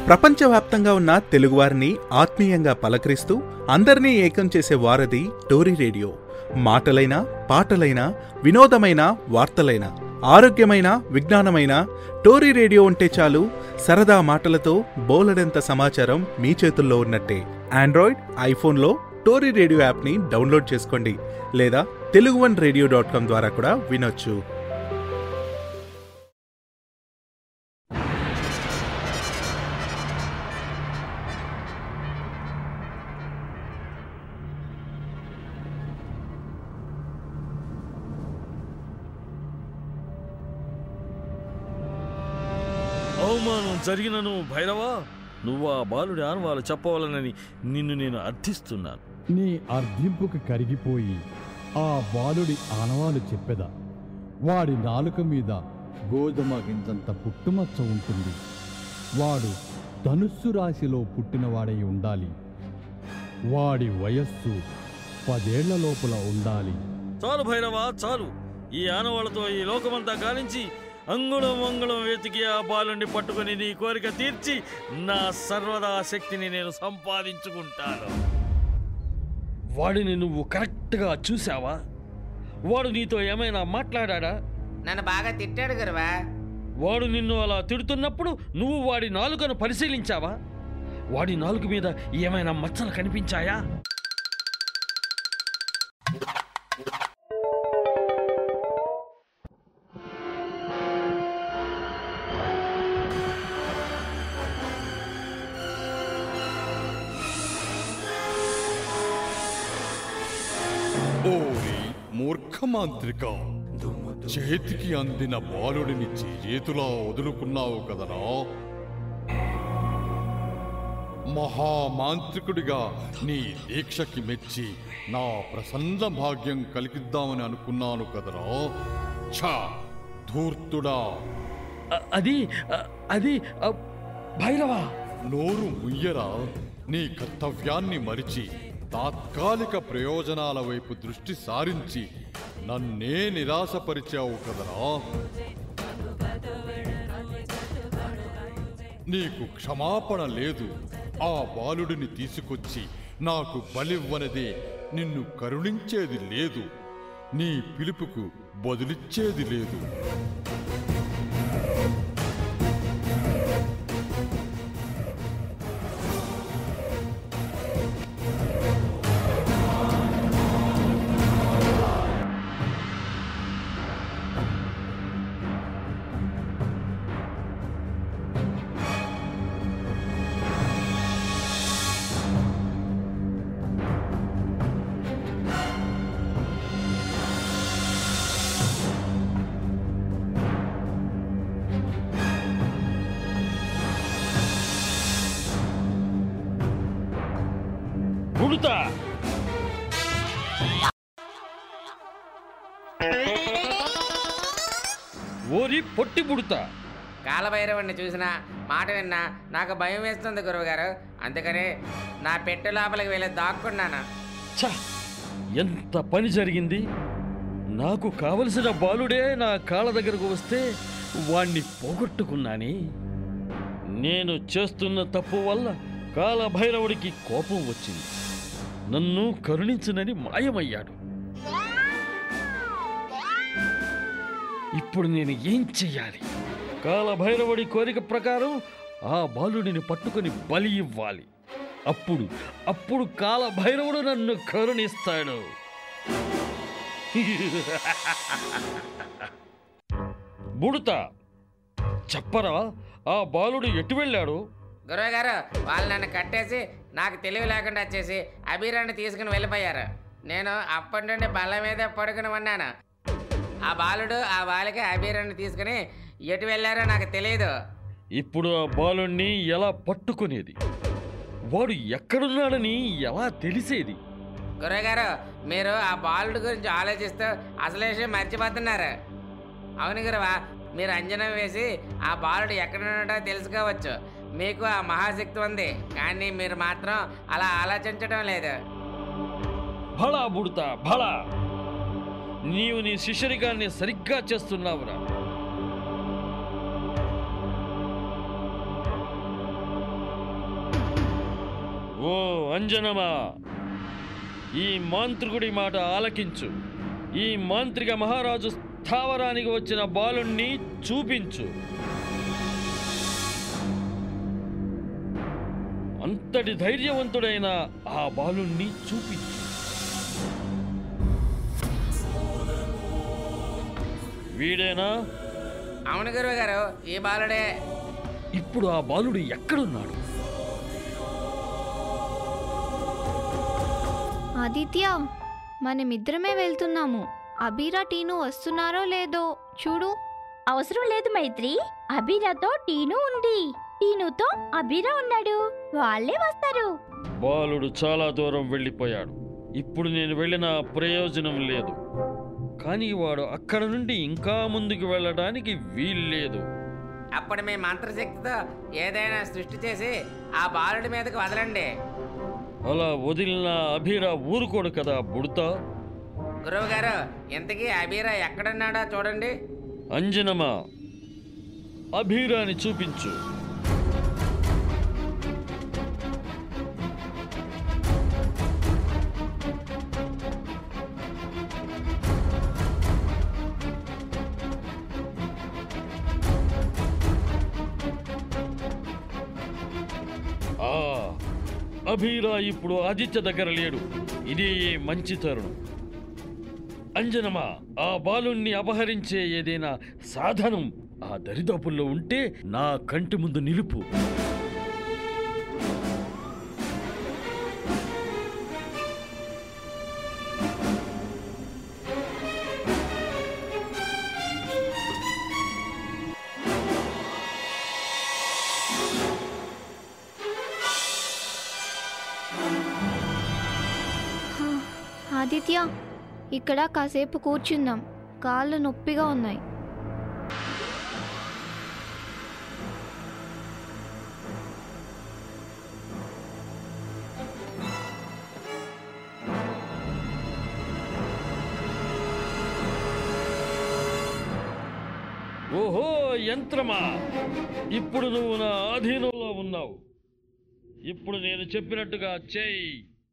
ప్రపంచవ్యాప్తంగా ఉన్న తెలుగువారిని ఆత్మీయంగా పలకరిస్తూ అందరినీ ఏకం చేసే వారధి టోరీ రేడియో మాటలైన పాటలైన వినోదమైన వార్తలైన ఆరోగ్యమైన విజ్ఞానమైన టోరీ రేడియో ఉంటే చాలు సరదా మాటలతో బోలెడంత సమాచారం మీ చేతుల్లో ఉన్నట్టే ఆండ్రాయిడ్ ఐఫోన్లో టోరీ రేడియో యాప్ని డౌన్లోడ్ చేసుకోండి లేదా Telugu one radio dot com ద్వారా కూడా వినొచ్చు అవమానం జరిగినను భైరవా నువ్వు ఆ బాలుడి ఆనవాలు చెప్పవాలనని నిన్ను నేను అర్థిస్తున్నాను నీ అర్ధింపుకు కరిగిపోయి ఆ బాలుడి ఆనవాలు చెప్పెదా వాడి నాలుక మీద గోధుమ గింజంత పుట్టుమచ్చ ఉంటుంది వాడు ధనుస్సు రాశిలో పుట్టినవాడై ఉండాలి వాడి వయస్సు పదేళ్ల లోపల ఉండాలి చాలు భైరవా చాలు ఈ ఆనవాళ్లతో ఈ లోకమంతా గాలించి అంగుళం అంగుళం వెతికి ఆ బాలుని పట్టుకొని నీ కోరిక తీర్చి నా సర్వదా శక్తిని నేను సంపాదించుకుంటాను వాడిని నువ్వు కరెక్ట్గా చూసావా వాడు నీతో ఏమైనా మాట్లాడా నన్ను బాగా తిట్టాడు గురువా వాడు నిన్ను అలా తిడుతున్నప్పుడు నువ్వు వాడి నాలుకను పరిశీలించావా వాడి నాలుక మీద ఏమైనా మచ్చలు కనిపించాయా ఓరి మూర్ఖమాంత్రిక చేతికి అందిన బాలుడిని చేతులా వదులుకున్నావు కదరా మహామాంత్రికుడిగా నీ దీక్షకి మెచ్చి నా ప్రసన్న భాగ్యం కలిగిద్దామని అనుకున్నాను కదరా ఛా ధూర్తుడా అ- అది అ- అది అ, భైరవా నోరు ముయ్యరా నీ కర్తవ్యాన్ని మరిచి తాత్కాలిక ప్రయోజనాల వైపు దృష్టి సారించి నన్నే నిరాశపరిచావు కదరా నీకు క్షమాపణ లేదు ఆ బాలుడిని తీసుకొచ్చి నాకు బలివ్వనదే నిన్ను కరుణించేది లేదు నీ పిలుపుకు బదులిచ్చేది లేదు బుడతా ఓరి పొట్టి బుడతా కాలభైరవుడిని చూసినా మాట విన్నా నాకు భయం వేస్తుంది గురువుగారు అందుకని నా పెట్టె లోపలికి వెళ్ళి దాక్కున్నాను ఛ! ఎంత పని జరిగింది నాకు కావలసిన బాలుడే నా కాళ్ళ దగ్గరకు వస్తే వాణ్ణి పోగొట్టుకున్నాని నేను చేస్తున్న తప్పు వల్ల కాలభైరవుడికి కోపం వచ్చింది నన్ను కరుణించునని మాయమయ్యాడు ఇప్పుడు నేను ఏం చెయ్యాలి కాలభైరవుడి కోరిక ప్రకారం ఆ బాలుడిని పట్టుకొని బలి ఇవ్వాలి అప్పుడు అప్పుడు కాలభైరవుడు నన్ను కరుణిస్తాడు బుడత చెప్పరా ఆ బాలుడు ఎటు వెళ్ళాడు గురువుగారు వాళ్ళు నన్ను కట్టేసి నాకు తెలివి లేకుండా చేసి అభిరాన్ని తీసుకుని వెళ్ళిపోయారు నేను అప్పటి నుండి బల్ల మీద పడుకుని ఉన్నాను ఆ బాలుడు ఆ బాలిక అభిరాన్ని తీసుకుని ఎటు వెళ్ళారో నాకు తెలియదు ఇప్పుడు ఆ బాలుణ్ణి ఎలా పట్టుకునేది వాడు ఎక్కడున్నాడని ఎలా తెలిసేది గురువుగారు మీరు ఆ బాలుడి గురించి ఆలోచిస్తూ అసలు విషయం మర్చిపోతున్నారు అవును గురువా మీరు అంజనం వేసి ఆ బాలుడు ఎక్కడ ఉన్నాడో తెలుసుకోవచ్చు మీకు ఆ మహాశక్తి ఉంది కానీ మీరు మాత్రం అలా ఆలోచించడం లేదు భళా బుడతా భళా నీవు నీ శిష్యరికాన్ని సరిగ్గా చేస్తున్నావురా ఓ అంజనమా ఈ మాంత్రికుడి మాట ఆలకించు ఈ మాంత్రిక మహారాజు స్థావరానికి వచ్చిన బాలుణ్ణి చూపించు అంతటి ధైర్యవంతుడైన ఆ బాలుణ్ణి చూపించు వీడేనా అవును గురువు గారు ఈ బాలుడే ఇప్పుడు ఆ బాలుడు ఎక్కడున్నాడు ఆదిత్య మనమిద్దరమే వెళ్తున్నాము అబీరా టీను వస్తున్నారో లేదో చూడు అవసరం లేదు మైత్రి అభిరాతో టీను ఉంది టీనుతో అభిరా ఉన్నాడు వాళ్ళే వస్తారు బాలుడు చాలా దూరం వెళ్ళిపోయాడు ఇప్పుడు నేను వెళ్ళిన ప్రయోజనం లేదు కానీ వాడు అక్కడ నుండి ఇంకా ముందుకు వెళ్ళడానికి వీల్లేదు అప్పుడు మీ మంత్రశక్తితో ఏదైనా సృష్టి చేసి ఆ బాలుడి మీదకి వదలండి అలా వదిలిన అభిరా ఊరుకోడు కదా బుడతా గురువు గారు ఇంతకీ అబీరా ఎక్కడున్నాడో చూడండి అంజనమా అభిరాని చూపించు ఆ అభిరా ఇప్పుడు ఆదిత్య దగ్గర లేడు ఇదే మంచి తరుణం అంజనమా ఆ బాలుణ్ణి అపహరించే ఏదైనా సాధనం ఆ దరిదాపుల్లో ఉంటే నా కంటి ముందు నిలుపు హా, ఆదిత్య ఇక్కడ కాసేపు కూర్చుందాం కాళ్ళు నొప్పిగా ఉన్నాయి ఓహో యంత్రమా ఇప్పుడు నువ్వు నా ఆధీనంలో ఉన్నావు ఇప్పుడు నేను చెప్పినట్టుగా చేయి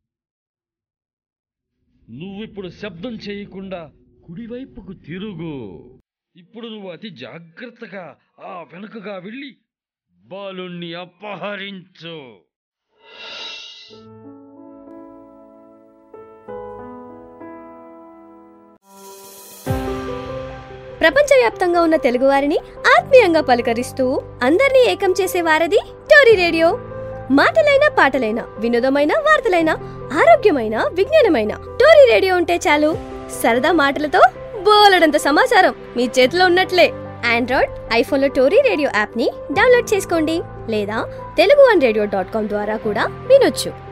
నువ్విప్పుడు శబ్దం చేయకుండా కుడివైపుకు తిరుగు ఇప్పుడు నువ్వు అతి జాగ్రత్తగా ఆ వెనుకగా వెళ్ళి బాలుణ్ణి అపహరించు ప్రపంచవ్యాప్తంగా ఉన్న తెలుగువారిని ఆత్మీయంగా పలకరిస్తూ అందరినీ ఏకం చేసే వారది టోరీ రేడియో మాటలైన పాటలైన వినోదమైన వార్తలైన ఆరోగ్యమైన విజ్ఞానమైన టోరీ రేడియో ఉంటే చాలు సరదా మాటలతో బోలెడంత సమాచారం మీ చేతిలో ఉన్నట్లే ఆండ్రాయిడ్ ఐఫోన్లో టోరీ రేడియో యాప్ని డౌన్లోడ్ చేసుకోండి లేదా Telugu one radio dot com ద్వారా కూడా వినొచ్చు